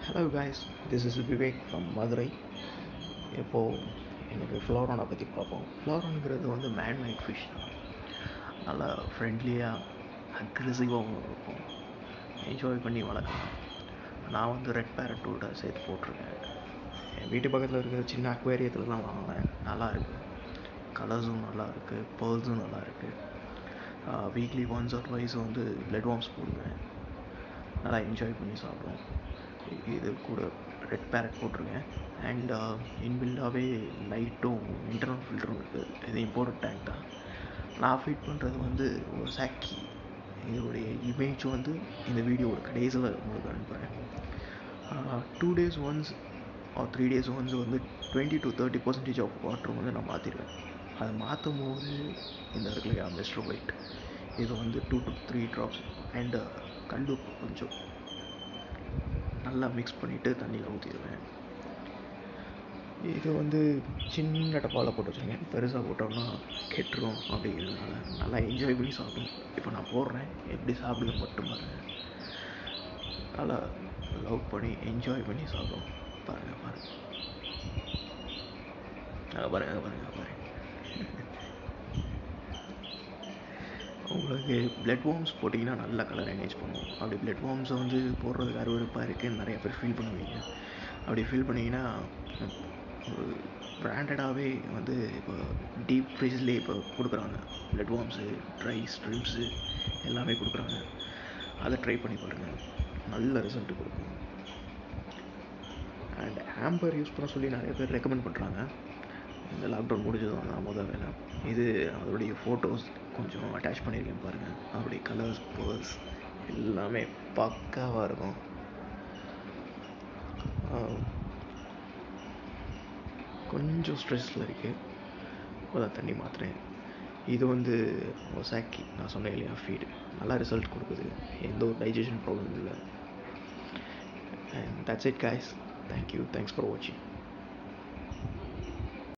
hello guys this is Vivek from Madurai இப்போது எனக்கு ஃப்ளோரானை பற்றி பார்ப்போம் ஃப்ளோரானுங்கிறது வந்து மேன்மைட் ஃபிஷ் தான் நல்லா ஃப்ரெண்ட்லியாக அக்ரெசிவாகவும் இருக்கும் என்ஜாய் பண்ணி வளர்க்கலாம் நான் வந்து ரெட் பேரட்டோட சேர்த்து போட்டிருக்கேன் என் வீட்டு பக்கத்தில் இருக்கிற சின்ன அக்வேரியத்தில் தான் வாங்கினேன் நல்லா இருக்குது கலர்ஸும் நல்லா இருக்குது பேர்ல்ஸும் நல்லா இருக்குது வீக்லி ஒன்ஸ் ஆர் ட்வைஸ் வந்து பிளட் வார்ம்ஸ் போடுவேன் நல்லா என்ஜாய் பண்ணி சாப்பிடுவோம் இது கூட ரெட் பேரட் போட்டிருக்கேன் அண்ட் இன்பில்டாகவே லைட்டும் இன்டர்னல் ஃபில்டரும் இருக்குது இது இம்போர்ட்டட் டேங்க் தான் நான் ஃபீட் பண்ணுறது வந்து ஒரு சாக்கி இதோடைய இமேஜ் வந்து இந்த வீடியோட கடைசியில் உங்களுக்கு அனுப்புகிறேன் two days once or three days once வந்து twenty to thirty percentage of water வந்து நான் மாற்றிடுவேன் அதை மாற்றும் போது இந்த இருக்குல்லையா மிஸ்டர் ஒயிட் இது வந்து two to three drops and கல் உப்பு கொஞ்சம் நல்லா மிக்ஸ் பண்ணிவிட்டு தண்ணியில் ஊற்றிடுவேன் இது வந்து சின்ன டப்பாவில் போட்டு வச்சுருக்கேன் பெருசாக போட்டோம்னா கெட்டுரும் அப்படிங்கிறதுனால நல்லா என்ஜாய் பண்ணி சாப்பிடும் இப்போ நான் போடுறேன் எப்படி சாப்பிடுது மட்டும் பாருங்கள் நல்லா லவ் பண்ணி என்ஜாய் பண்ணி சாப்பிடும் பாருங்கள் பாருங்கள் அங்கே பாருங்க அங்கே பாருங்க பாருங்க உங்களுக்கு பிளட் வார்ம்ஸ் போட்டிங்கன்னா நல்ல கலர் என்கேஜ் பண்ணும் அப்படி பிளட் வார்ம்ஸை வந்து போடுறதுக்கு அறுவறுப்பாக இருக்குன்னு நிறைய பேர் ஃபீல் பண்ணுவீங்க அப்படி ஃபீல் பண்ணிங்கன்னா ஒரு பிராண்டடாகவே வந்து இப்போ டீப் ஃப்ரிட்ஜ்லேயே இப்போ கொடுக்குறாங்க பிளட் வார்ம்ஸு ட்ரை ஸ்ட்ரிம்ஸு எல்லாமே கொடுக்குறாங்க அதை ட்ரை பண்ணி பாருங்கள் நல்ல ரிசல்ட் கொடுக்கும் அண்ட் ஆம்பர் யூஸ் பண்ண சொல்லி நிறைய பேர் ரெக்கமெண்ட் பண்ணுறாங்க இந்த லாக்டவுன் முடிஞ்சதும் நான் முதல் வேலை இது அதோடைய ஃபோட்டோஸ் கொஞ்சம் அட்டாச் பண்ணியிருக்கேன் பாருங்கள் அப்படி கலர்ஸ் பேர்ஸ் எல்லாமே பக்காவாக இருக்கும் கொஞ்சம் ஸ்ட்ரெஸ்ஸில் இருக்குது அதான் தண்ணி மாற்றுறேன் இது வந்து ஒசாக்கி நான் சொன்னேன் இல்லையா ஃபீடு நல்லா ரிசல்ட் கொடுக்குது எந்த ஒரு டைஜஷன் ப்ராப்ளம் இல்லை and that's it guys thank you thanks for வாட்சிங்